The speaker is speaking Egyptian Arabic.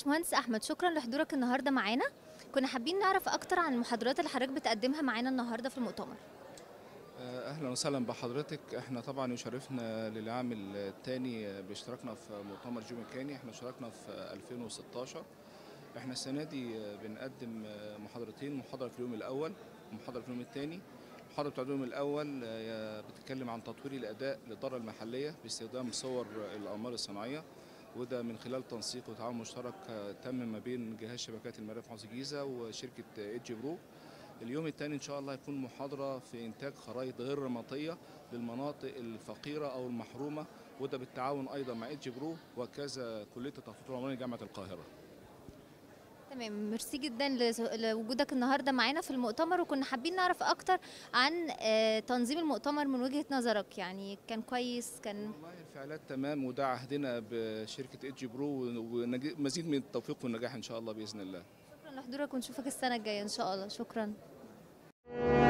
باشمهندس احمد شكرا لحضورك النهارده معانا كنا حابين نعرف اكتر عن المحاضرات اللي حضرتك بتقدمها معانا النهارده في المؤتمر اهلا وسهلا بحضرتك احنا طبعا يشرفنا للعام الثاني باشتراكنا في مؤتمر جو ميكاني احنا شاركنا في 2016 احنا السنه دي بنقدم محاضرتين محاضره في اليوم الاول ومحاضره في اليوم الثاني المحاضره بتاع اليوم الاول بتتكلم عن تطوير الاداء للضرة المحليه باستخدام صور الاقمار الصناعيه وده من خلال تنسيق وتعاون مشترك تم ما بين جهاز شبكات المرافق محافظه الجيزه وشركه ايدج برو اليوم الثاني ان شاء الله هيكون محاضره في انتاج خرائط غير رماديه للمناطق الفقيره او المحرومه وده بالتعاون ايضا مع ايدج برو وكذا كليه التخطيط العمراني جامعه القاهره تمام ميرسي جدا لوجودك النهارده معانا في المؤتمر وكنا حابين نعرف اكتر عن تنظيم المؤتمر من وجهه نظرك يعني كان كويس كان والله الفعاليات تمام وده عهدنا بشركه ايدج برو ومزيد من التوفيق والنجاح ان شاء الله باذن الله شكرا لحضورك ونشوفك السنه الجايه ان شاء الله شكرا